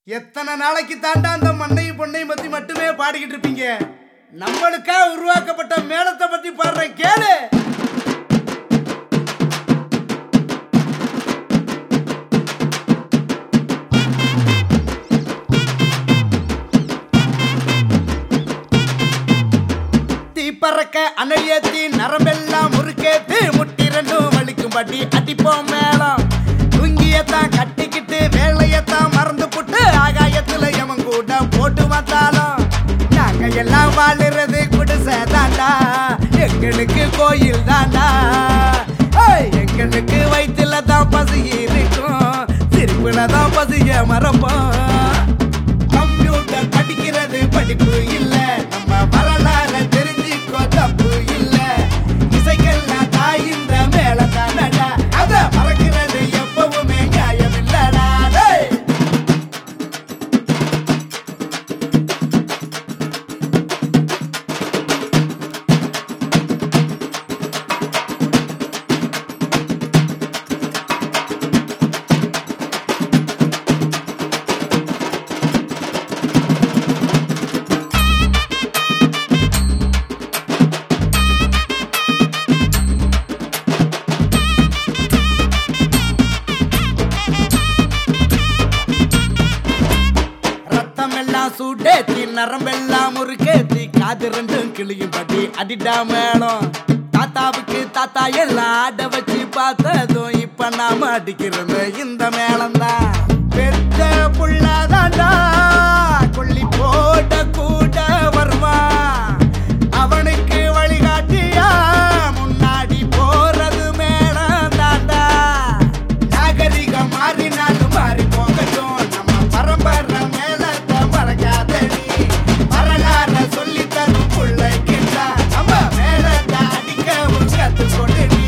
எத்தனை நாளைக்கு தாண்டா அந்த மண்ணையும் பொண்ணையும் பத்தி மட்டுமே பாடிக்கிட்டு இருப்பீங்க நம்மளுக்கா உருவாக்கப்பட்ட மேளத்தை பத்தி பாடுறேன் கேளு தீப்பறக்க அனல் ஏத்தி நரம்பெல்லாம் முறுக்கேத்து முட்டி ரெண்டும் வலிக்கும்படி அடிப்போம் மேளம் லுங்கியத்தான் கட்டிக்கிட்டு வேலையத்தான் மறந்து புட்டு ஆகாயத்துல எவன் கூட போட்டு வந்தாலும் நாங்க எல்லாம் வாழுறது குடிசை தாண்டா எங்களுக்கு கோயில் தாண்டா ஏய், எங்களுக்கு வயிற்றுல தான் பசி இருக்கும் சிரிப்புல தான் பசிய மறப்போம் கம்ப்யூட்டர் படிக்கிறது படிப்பு இல்ல நம்ம வரலாற தெரிஞ்சுக்கோ தப்பு இல்ல இசைக்கெல்லாம் தாயின்ற மேல தானடா அத மறக்கிறது எப்பவுமே நியாயம் இல்லடா டேய். ரத்தம் எல்லாம் சூடேத்தி நரம்பெல்லாம் முறுக்கேத்தி காது ரெண்டும் கிளியும் பட்டி அடிடா மேளம் தாத்தாவுக்கு தாத்தா எல்லாம் ஆட வச்சு பார்த்ததும் இப்ப நாம அடிக்கிறது இந்த மேளம் தான் பெத்த புள்ளதாண்டா கொல்லி போட்ட கூட வருவான் அவனுக்கு வழிகாட்டியா முன்னாடி போறது மேளம் தாண்டா நாகரிகம் மாறினாலும் மாறி போகட்டும் நம்ம பரம்பரை மேலத்தை மறக்காதடி வரலாற சொல்லி தரும் பிள்ளைக்கிட்ட நம்ம மேலத்தை அடிக்கவும் கத்துக்கொடுடி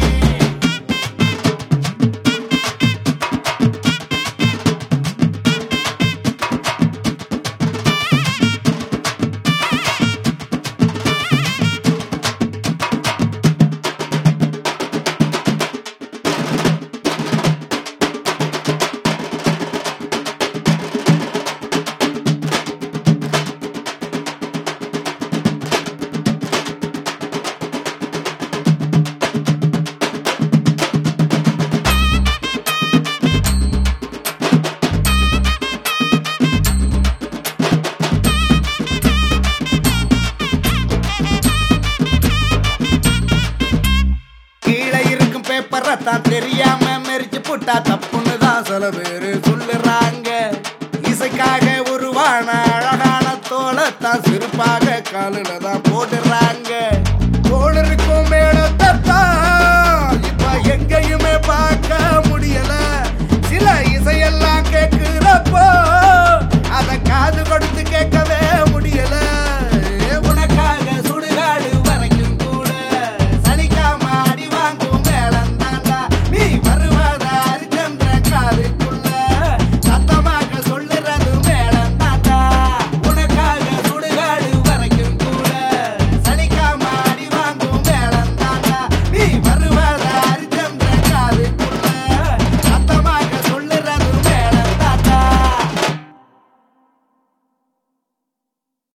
கீழே இருக்கும் பேப்பரை தான் தெரியாம மெரிச்சு புட்டா தப்புன்னு தான் சில பேரு சொல்லுறாங்க இசைக்காக உருவான அழகான தோலை தான் சிறுப்பாக காலில தான் போடுறாங்க